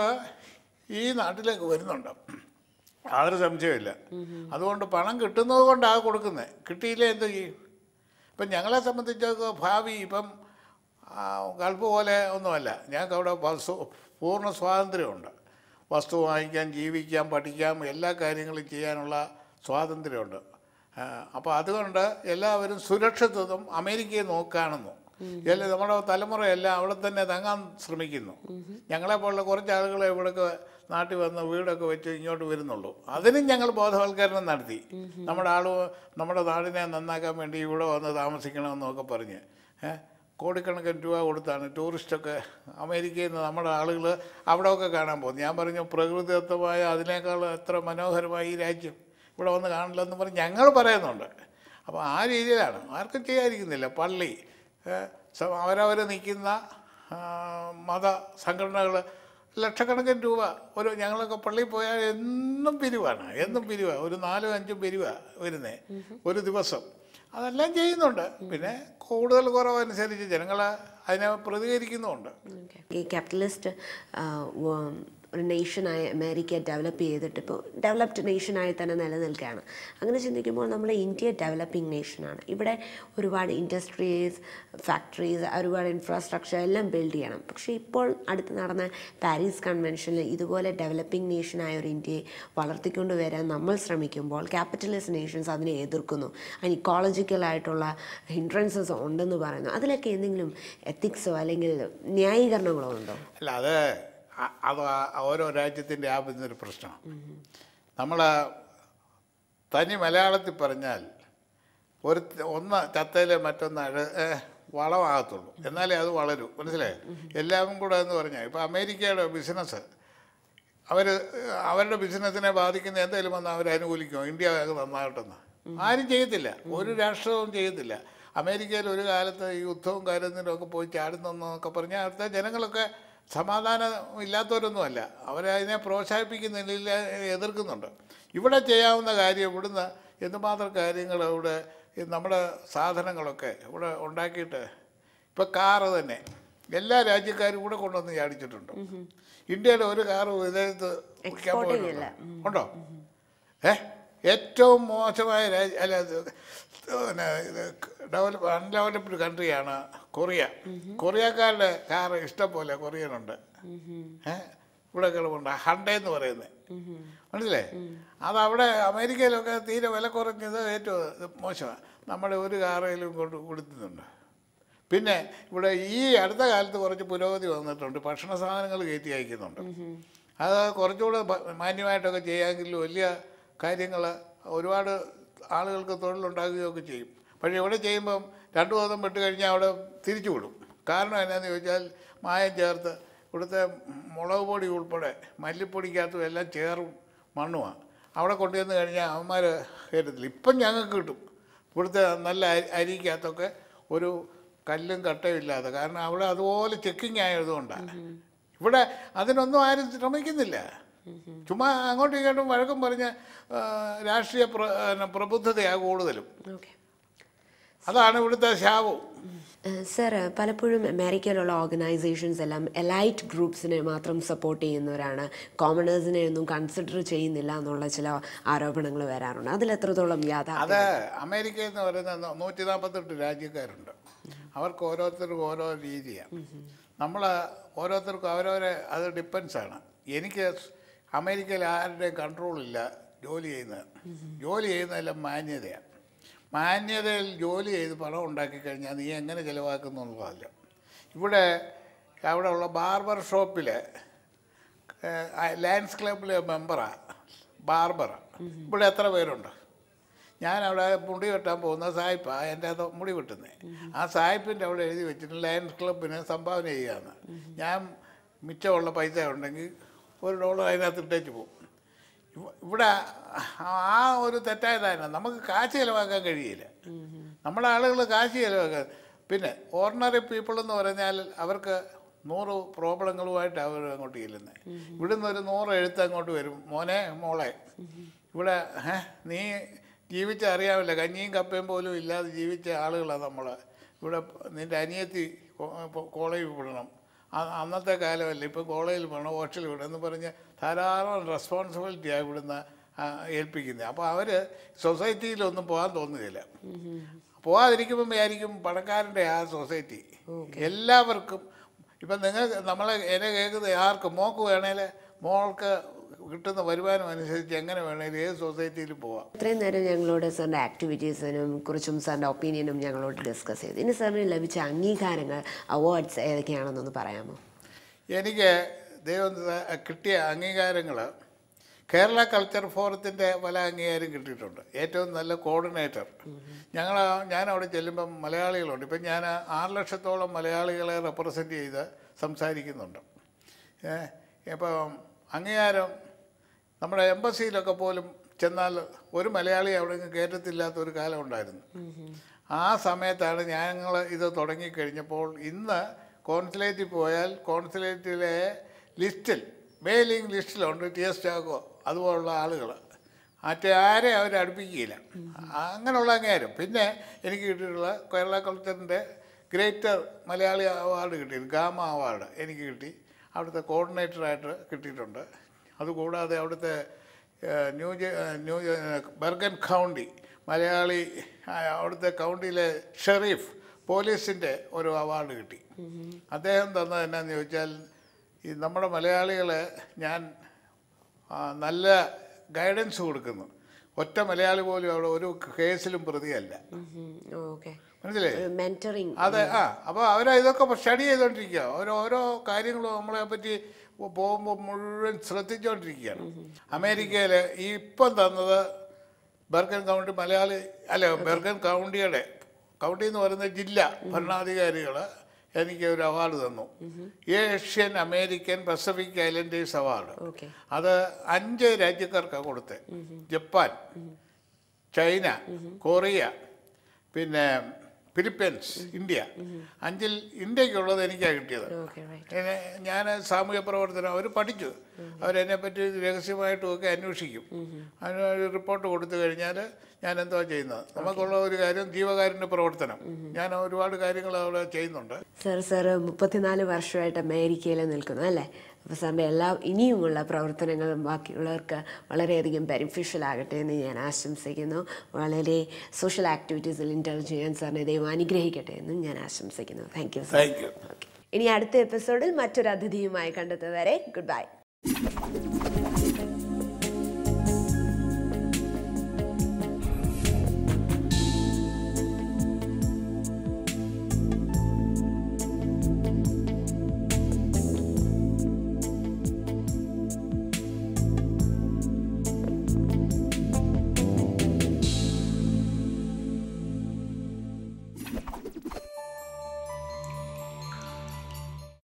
ഈ നാട്ടിലേക്ക് വരുന്നുണ്ട് യാതൊരു സംശയമില്ല അതുകൊണ്ട് പണം കിട്ടുന്നത് കൊണ്ടാണ് കൊടുക്കുന്നത് കിട്ടിയില്ലേ എന്ത് ചെയ്യും ഇപ്പം ഞങ്ങളെ സംബന്ധിച്ചൊക്കെ ഭാവി ഇപ്പം ആ, ഗൾഫ് പോലെ ഒന്നുമല്ല ഞങ്ങൾക്ക് അവിടെ വസ്തു പൂർണ്ണ സ്വാതന്ത്ര്യമുണ്ട് വസ്തു വാങ്ങിക്കാൻ ജീവിക്കാൻ പഠിക്കാം എല്ലാ കാര്യങ്ങളും ചെയ്യാനുള്ള സ്വാതന്ത്ര്യമുണ്ട് അപ്പോൾ അതുകൊണ്ട് എല്ലാവരും സുരക്ഷിതത്വം അമേരിക്കയെ നോക്കാണെന്നു എല്ലാ നമ്മുടെ തലമുറയെല്ലാം അവിടെ തന്നെ തങ്ങാൻ ശ്രമിക്കുന്നു ഞങ്ങളെപ്പോലുള്ള കുറച്ച് ആളുകളെ ഇവിടെയൊക്കെ നാട്ടിൽ വന്ന് വീടൊക്കെ വെച്ച് ഇങ്ങോട്ട് വരുന്നുള്ളൂ അതിനും ഞങ്ങൾ ബോധവൽക്കരണം നടത്തി നമ്മുടെ ആൾ നമ്മുടെ നാടിനെ നന്നാക്കാൻ വേണ്ടി ഇവിടെ വന്ന് താമസിക്കണമെന്നൊക്കെ പറഞ്ഞ് ഏഹ് കോടിക്കണക്കിന് രൂപ കൊടുത്താണ് ടൂറിസ്റ്റൊക്കെ അമേരിക്കയിൽ നിന്ന് നമ്മുടെ ആളുകൾ അവിടെയൊക്കെ കാണാൻ പോകുന്നത് ഞാൻ പറഞ്ഞു പ്രകൃതിദത്തമായ അതിനേക്കാൾ എത്ര മനോഹരമായ ഈ രാജ്യം ഇവിടെ വന്ന് കാണില്ലെന്ന് പറഞ്ഞ് ഞങ്ങൾ പറയുന്നുണ്ട് അപ്പോൾ ആ രീതിയിലാണ് ആർക്കും ചെയ്യാതിരിക്കുന്നില്ല പള്ളി ഏഹ്, സ- അവരവർ നിൽക്കുന്ന ആ, മത സംഘടനകൾ ലക്ഷക്കണക്കിന് രൂപ ഒരു ഞങ്ങളൊക്കെ പള്ളിയിൽ പോയാൽ എന്നും പിരിവാണ് എന്നും പിരിവാണ് ഒരു നാലും അഞ്ചും പിരിവാണ് വരുന്നേ ഒരു ദിവസം അതെല്ലാം ചെയ്യുന്നുണ്ട് പിന്നെ കൂടുതൽ കുറവനുസരിച്ച് ജനങ്ങൾ അതിനെ പ്രതികരിക്കുന്നുമുണ്ട് ഈ ക്യാപിറ്റലിസ്റ്റ് ഒരു നേഷനായ അമേരിക്ക ഡെവലപ്പ് ചെയ്തിട്ട് ഇപ്പോൾ ഡെവലപ്ഡ് നേഷനായി തന്നെ നിലനിൽക്കുകയാണ് അങ്ങനെ ചിന്തിക്കുമ്പോൾ നമ്മുടെ ഇന്ത്യ ഡെവലപ്പിംഗ് നേഷനാണ് ഇവിടെ ഒരുപാട് ഇൻഡസ്ട്രീസ് ഫാക്ടറീസ് ഒരുപാട് ഇൻഫ്രാസ്ട്രക്ചർ എല്ലാം ബിൽഡ് ചെയ്യണം പക്ഷേ ഇപ്പോൾ അടുത്ത് നടന്ന പാരീസ് കൺവെൻഷനിൽ ഇതുപോലെ ഡെവലപ്പിംഗ് നേഷനായ ഒരു ഇന്ത്യയെ വളർത്തിക്കൊണ്ട് വരാൻ നമ്മൾ ശ്രമിക്കുമ്പോൾ ക്യാപിറ്റലിസ്റ്റ് നേഷൻസ് അതിനെ എതിർക്കുന്നു അതിന് ഇക്കോളജിക്കലായിട്ടുള്ള ഹിൻഡ്രൻസസ് ഉണ്ടെന്ന് പറയുന്നു അതിലൊക്കെ എന്തെങ്കിലും എത്തിക്സോ അല്ലെങ്കിൽ ന്യായീകരണങ്ങളോ ഉണ്ടോ അല്ല അത് അ- അത് ആ ഓരോ രാജ്യത്തിൻ്റെ ആവുന്നൊരു പ്രശ്നമാണ് നമ്മൾ തനി മലയാളത്തിൽ പറഞ്ഞാൽ ഒരു ത- ഒന്ന് ചത്തയിൽ മറ്റൊന്ന് അഴ ഏ, വളമാകത്തുള്ളൂ എന്നാലേ അത് വളരൂ മനസ്സിലായോ എല്ലാം കൂടെ എന്ന് പറഞ്ഞാൽ ഇപ്പോൾ അമേരിക്കയുടെ ബിസിനസ് അവർ അവരുടെ ബിസിനസ്സിനെ ബാധിക്കുന്ന എന്തെങ്കിലും വന്നാൽ അവർ അനുകൂലിക്കുമോ ഇന്ത്യ അത് നന്നാകട്ടെന്ന് ആരും ചെയ്യത്തില്ല ഒരു രാഷ്ട്രവും ചെയ്യത്തില്ല അമേരിക്കയിൽ ഒരു കാലത്ത് ഈ യുദ്ധവും കാര്യത്തിലും ഒക്കെ പോയി ചാടുന്നെന്നൊക്കെ പറഞ്ഞാൽ അവിടുത്തെ ജനങ്ങളൊക്കെ സമാധാനം ഇല്ലാത്തവരൊന്നുമല്ല അവരതിനെ പ്രോത്സാഹിപ്പിക്കുന്നില്ല എതിർക്കുന്നുണ്ട് ഇവിടെ ചെയ്യാവുന്ന കാര്യം ഇവിടുന്ന് എന്തുമാത്രം കാര്യങ്ങൾ ഇവിടെ ഈ നമ്മുടെ സാധനങ്ങളൊക്കെ ഇവിടെ ഉണ്ടാക്കിയിട്ട് ഇപ്പം കാറ് തന്നെ എല്ലാ രാജ്യക്കാരും ഇവിടെ കൊണ്ടുവന്ന് ചാടിച്ചിട്ടുണ്ട് ഇന്ത്യയുടെ ഒരു കാറ് വിദേശത്ത് വിൽക്കാൻ Exporting പോയിട്ടുണ്ടോ? അല്ല. ഉണ്ടോ ഏ ഏറ്റവും മോശമായ രാജ്യം അല്ല ഇത് പിന്നെ ഇത് ഡെവലപ്പ് അൺഡെവലപ്ഡ് കൺട്രിയാണ് കൊറിയ കൊറിയക്കാരുടെ കാറ് ഇഷ്ടം പോലെ കൊറിയനുണ്ട് ഏ ഇവിടെ കിടപ്പുണ്ട് ഹണ്ടേ എന്ന് പറയുന്നത് മനസ്സിലേ അത് അവിടെ അമേരിക്കയിലൊക്കെ തീരെ വില കുറഞ്ഞത് ഏറ്റവും മോശമാണ് നമ്മുടെ ഒരു കാറയിലും കൊണ്ട് കൊടുക്കുന്നുണ്ട് പിന്നെ ഇവിടെ ഈ അടുത്ത കാലത്ത് കുറച്ച് പുരോഗതി വന്നിട്ടുണ്ട് ഭക്ഷണ സാധനങ്ങൾ കയറ്റി അയക്കുന്നുണ്ട് അത് കുറച്ചുകൂടെ ഭ- മാന്യമായിട്ടൊക്കെ ചെയ്യാമെങ്കിൽ വലിയ കാര്യങ്ങൾ ഒരുപാട് ആളുകൾക്ക് തൊഴിലുണ്ടാകുകയൊക്കെ ചെയ്യും പക്ഷേ ഇവിടെ ചെയ്യുമ്പം രണ്ടു ദിവസം വിട്ട് കഴിഞ്ഞാൽ അവിടെ തിരിച്ചു വിടും കാരണം എന്നാന്ന് ചോദിച്ചാൽ മായം ചേർത്ത് ഇവിടുത്തെ മുളക് പൊടി ഉൾപ്പെടെ മല്ലിപ്പൊടിക്കകത്തും എല്ലാം ചേറും മണ്ണുമാണ് അവിടെ കൊണ്ടുവന്ന് കഴിഞ്ഞാൽ അവന്മാർ കയറ്റത്തില്ല ഇപ്പം ഞങ്ങൾക്ക് കിട്ടും ഇവിടുത്തെ നല്ല അരി അരിക്കകത്തൊക്കെ ഒരു കല്ലും കട്ടയും ഇല്ലാതെ കാരണം അവിടെ അതുപോലെ ചെക്കിങ് ആയതുകൊണ്ടാണ് ഇവിടെ അതിനൊന്നും ആരും ശ്രമിക്കുന്നില്ല ചുമ്മാ അങ്ങോട്ടും ഇങ്ങോട്ടും വഴക്കം പറഞ്ഞ ആ, രാഷ്ട്രീയ പ്ര പിന്നെ പ്രബുദ്ധതയാണ് കൂടുതലും ഓക്കെ അതാണ് ഇവിടുത്തെ ശാപവും സർ പലപ്പോഴും അമേരിക്കയിലുള്ള ഓർഗനൈസേഷൻസ് എല്ലാം എലൈറ്റ് ഗ്രൂപ്പ്സിനെ മാത്രം സപ്പോർട്ട് ചെയ്യുന്നവരാണ് കോമണേഴ്സിനെ ഒന്നും കൺസിഡർ ചെയ്യുന്നില്ല എന്നുള്ള ചില ആരോപണങ്ങൾ വരാറുണ്ട് അതിൽ എത്രത്തോളം യാഥാർത്ഥ്യം അത് അമേരിക്ക എന്ന് പറയുന്ന നൂറ്റി നാൽപ്പത്തെട്ട് രാജ്യക്കാരുണ്ട് അവർക്ക് ഓരോരുത്തർക്കും ഓരോ രീതിയാണ് നമ്മൾ ഓരോരുത്തർക്കും അവരവരെ അത് ഡിപ്പെൻസ് ആണ് എനിക്ക് അമേരിക്കയിൽ ആരുടെയും കൺട്രോളില്ല ജോലി ചെയ്യുന്നത് ജോലി ചെയ്യുന്നതെല്ലാം മാന്യതയാണ് മാന്യതയിൽ ജോലി ചെയ്ത് പണം ഉണ്ടാക്കി കഴിഞ്ഞാൽ നീ എങ്ങനെ ചിലവാക്കുന്നു എന്നുള്ളതല്ല ഇവിടെ അവിടെ ഉള്ള ബാർബർ ഷോപ്പിൽ ലയൻസ് ക്ലബിലെ മെമ്പറാണ് ബാർബറ ഇവിടെ എത്ര പേരുണ്ട് ഞാൻ അവിടെ മുടി വെട്ടാൻ പോകുന്ന സായിപ്പാ എൻ്റെ അത് മുടി വെട്ടുന്നത് ആ സായിപ്പിൻ്റെ അവിടെ എഴുതി വെച്ചിട്ട് ലയൻസ് ക്ലബിന് സംഭാവന ചെയ്യാന്ന് ഞാൻ മിച്ചമുള്ള പൈസ ഉണ്ടെങ്കിൽ ഒരു ഡോളർ അതിനകത്ത് ഇട്ടേച്ച് പോകും ഇവ- ഇവിടെ ആ ഒരു തെറ്റായതാണ് നമുക്ക് കാശ് ചിലവാക്കാൻ കഴിയില്ല നമ്മുടെ ആളുകൾ കാശ് ചിലവാക്കാൻ പിന്നെ ഓർഡിനറി പീപ്പിൾ എന്ന് പറഞ്ഞാൽ അവർക്ക് നൂറ് പ്രോബ്ലങ്ങളുമായിട്ട് അവർ അങ്ങോട്ട് ചെല്ലുന്നത് ഇവിടുന്ന് ഒരു നൂറ് എഴുത്ത് അങ്ങോട്ട് വരും മോനെ മോളെ ഇവിടെ ഏ, നീ ജീവിച്ച അറിയാമല്ലോ കഞ്ഞിയും കപ്പയും പോലും ഇല്ലാതെ ജീവിച്ച ആളുകളാണ് നമ്മൾ ഇവിടെ നിൻ്റെ അനിയത്തി കോ- ഇപ്പൊ കോളേജിൽ വിടണം അ- അന്നത്തെ കാലമല്ല ഇപ്പം കോളേജിൽ വിടണം ഹോസ്റ്റലിൽ വിടണം എന്ന് പറഞ്ഞ് ധാരാളം റെസ്പോൺസിബിലിറ്റിയാണ് ഇവിടുന്ന് ആ, ഏൽപ്പിക്കുന്നത് അപ്പോൾ അവർ സൊസൈറ്റിയിലൊന്നും പോകാൻ തോന്നുകയില്ല പോകാതിരിക്കുമ്പം വിചാരിക്കും പണക്കാരൻ്റെ ആ സൊസൈറ്റി എല്ലാവർക്കും ഇപ്പം നിങ്ങൾ നമ്മളെ എന്നെ കേൾക്കുന്നത് ആർക്കും മോക്ക് വേണേൽ മോൾക്ക് കിട്ടുന്ന വരുമാനം അനുസരിച്ച് എങ്ങനെ വേണേലും ഏത് സൊസൈറ്റിയിലും പോവാം ഇത്രയും നേരം ഞങ്ങളോട് സാറിൻ്റെ ആക്ടിവിറ്റീസിനും കുറിച്ചും സാറിൻ്റെ ഒപ്പീനിയനും ഞങ്ങളോട് ഡിസ്കസ് ചെയ്തു ഇനി സാറിന് ലഭിച്ച അംഗീകാരങ്ങൾ അവാർഡ്സ് ഏതൊക്കെയാണെന്നൊന്ന് പറയാമോ എനിക്ക് ദൈവം ത- കിട്ടിയ അംഗീകാരങ്ങൾ കേരള കൾച്ചർ ഫോറത്തിൻ്റെ പല അംഗീകാരം കിട്ടിയിട്ടുണ്ട് ഏറ്റവും നല്ല കോർഡിനേറ്റർ ഞങ്ങൾ ഞാൻ അവിടെ ചെല്ലുമ്പം മലയാളികളുണ്ട് ഇപ്പം ഞാൻ ആറ് ലക്ഷത്തോളം മലയാളികളെ റെപ്രസെൻ്റ് ചെയ്ത് സംസാരിക്കുന്നുണ്ട് ഏ, ഇപ്പം അംഗീകാരം നമ്മുടെ എംബസിയിലൊക്കെ പോലും ചെന്നാൽ ഒരു മലയാളി അവിടെ നിന്ന് കയറ്റത്തില്ലാത്ത ഒരു കാലം ഉണ്ടായിരുന്നു ആ സമയത്താണ് ഞങ്ങൾ ഇത് തുടങ്ങിക്കഴിഞ്ഞപ്പോൾ ഇന്ന് കോൺസുലേറ്റിൽ പോയാൽ കോൺസുലേറ്റിലെ ലിസ്റ്റിൽ മെയിലിംഗ് ലിസ്റ്റിലുണ്ട് ടി എസ് ചാക്കോ അതുപോലുള്ള ആളുകൾ മറ്റേ ആരെ അവർ അടുപ്പിക്കുകയില്ല അങ്ങനെയുള്ള അംഗീകാരം പിന്നെ എനിക്ക് കിട്ടിയിട്ടുള്ള കേരള കൾച്ചറിൻ്റെ ഗ്രേറ്റർ മലയാളി അവാർഡ് കിട്ടി ഗാമ അവാർഡ് എനിക്ക് കിട്ടി അവിടുത്തെ കോർഡിനേറ്ററായിട്ട് കിട്ടിയിട്ടുണ്ട് അതുകൂടാതെ അവിടുത്തെ uh, New J- uh, New J- Bergen County Malayali ആ, അവിടുത്തെ കൗണ്ടിയിലെ ഷെറീഫ് പോലീസിൻ്റെ ഒരു അവാർഡ് കിട്ടി അദ്ദേഹം തന്നത് എന്നാന്ന് ചോദിച്ചാൽ ഈ നമ്മുടെ മലയാളികളെ ഞാൻ ആ, നല്ല ഗൈഡൻസ് കൊടുക്കുന്നു ഒറ്റ മലയാളി പോലും അവിടെ ഒരു കേസിലും പ്രതിയല്ല ഓക്കെ മനസ്സിലായി മെൻറ്ററിങ് അതെ ആ അപ്പോൾ അവർ ഇതൊക്കെ സ്റ്റഡി ചെയ്തുകൊണ്ടിരിക്കുക അവർ ഓരോ കാര്യങ്ങളും നമ്മളെ പറ്റി പോകുമ്പോൾ മുഴുവൻ ശ്രദ്ധിച്ചുകൊണ്ടിരിക്കുകയാണ് അമേരിക്കയിൽ ഈ ഇപ്പം തന്നത് ബെർഗൻ കൗണ്ടി മലയാളി അല്ല ബെർഗൻ കൗണ്ടിയുടെ കൗണ്ടി എന്ന് പറയുന്ന ജില്ല ഭരണാധികാരികൾ എനിക്ക് ഒരു അവാർഡ് തന്നു Asian American Pacific Islanders award okay അത് അഞ്ച് രാജ്യക്കാർക്കാണ് കൊടുത്തത് ജപ്പാൻ ചൈന കൊറിയ പിന്നെ ഫിലിപ്പീൻസ് ഇന്ത്യ അഞ്ചിൽ ഇന്ത്യക്കുള്ളത് എനിക്കാണ് കിട്ടിയത് ഓക്കെ റൈറ്റ് എന്നെ ഞാൻ സാമൂഹ്യ പ്രവർത്തനം അവർ പഠിച്ചു അവരെന്നെ പറ്റി രഹസ്യമായിട്ടും ഒക്കെ അന്വേഷിക്കും അതിന് ഒരു റിപ്പോർട്ട് കൊടുത്തു കഴിഞ്ഞാൽ ഞാൻ എന്തോ ചെയ്യുന്നത് നമുക്കുള്ള ഒരു കാര്യം ജീവകാരുണ്യ പ്രവർത്തനം ഞാൻ ഒരുപാട് കാര്യങ്ങൾ അവിടെ ചെയ്യുന്നുണ്ട് സർ സർ മുപ്പത്തിനാല് വർഷമായിട്ട് അമേരിക്കയിൽ നിൽക്കുന്നു അല്ലേ അപ്പോൾ സാറിൻ്റെ എല്ലാ ഇനിയുമുള്ള പ്രവർത്തനങ്ങളും ബാക്കിയുള്ളവർക്ക് വളരെയധികം ബെനിഫിഷ്യൽ ആകട്ടെ എന്ന് ഞാൻ ആശംസിക്കുന്നു വളരെ സോഷ്യൽ ആക്ടിവിറ്റീസിൽ ഇൻ്റർവ്യൂ ചെയ്യാൻ സാറിനെ ദൈവം അനുഗ്രഹിക്കട്ടെ എന്നും ഞാൻ ആശംസിക്കുന്നു thank you sir thank you okay ഇനി അടുത്ത എപ്പിസോഡിൽ മറ്റൊരു അതിഥിയുമായി കണ്ടെത്തുവരെ ഗുഡ് ബൈ